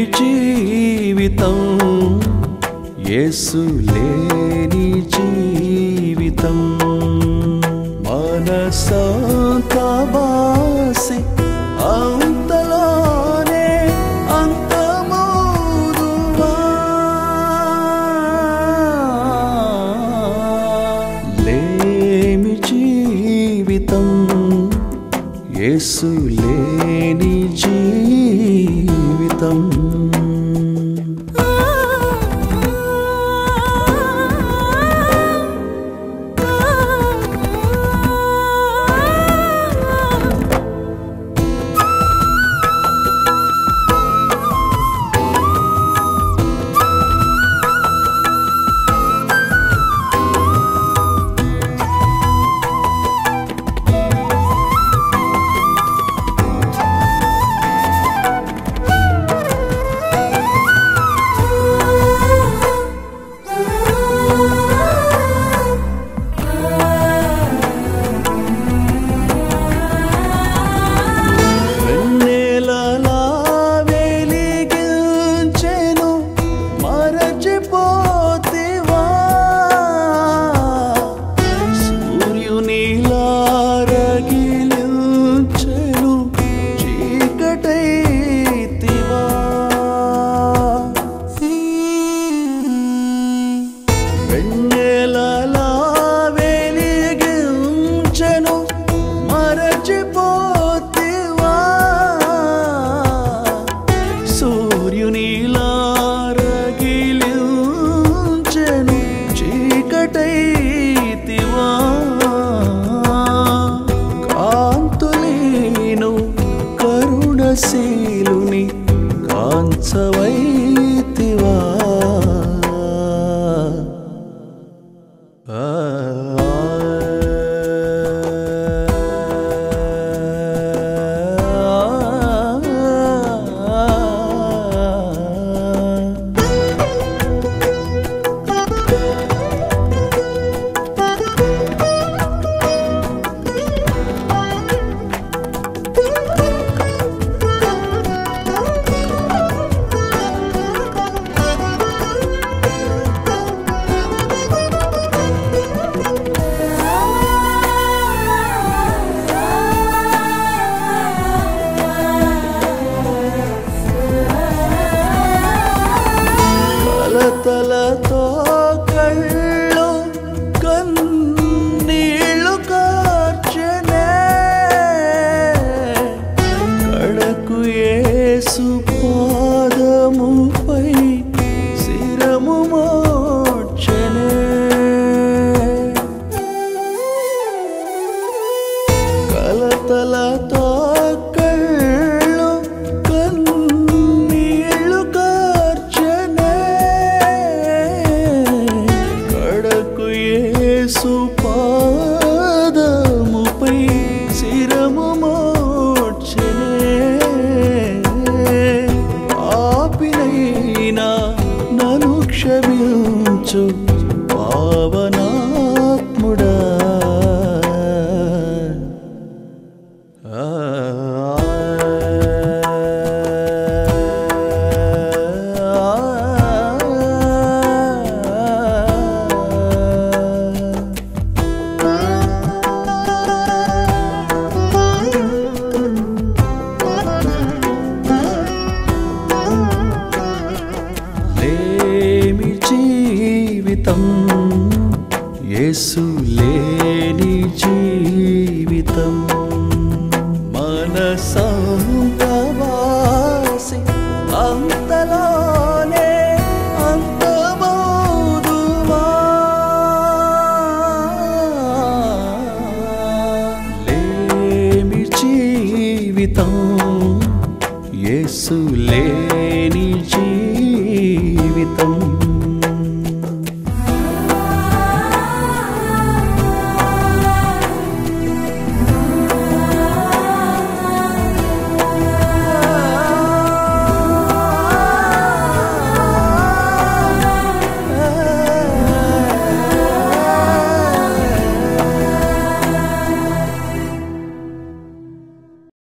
జీవితం యేసు లేని జీవితం మనసంత బాసి అంతలోనే అంతమౌదువా లేమి జీవితం యేసు లేని జీవితం వెన్నెలలా వెలిగించెను మరచిపోతివా సూర్యునిలా రగిలించెను చీకటైతివా వెన్నెలలా వెలిగించెను మరచిపోతివా సూర్యునిలా రగిలించెను చీకటైతివా కాంతులీను కరుణశీలుని కాంచవైతివా కలతలతో కళ్ళు కన్నీళ్ళు కార్చనే కడకు యేసు పాదముపై శిరము మోర్చనే కలతలతో కళ్ళు కన్నీళ్ళు కార్చనే కడకు యేసు పాదముపై శిరము మోర్చనే ఆపినైనా నన్ను క్షమించు పావనాత్ముడా లేమి జీవితం యేసు లేని జీవితం మనసంతవాసి అంతలోనే అంతమౌదువా లేమి జీవితం యేసు లేని జీవితం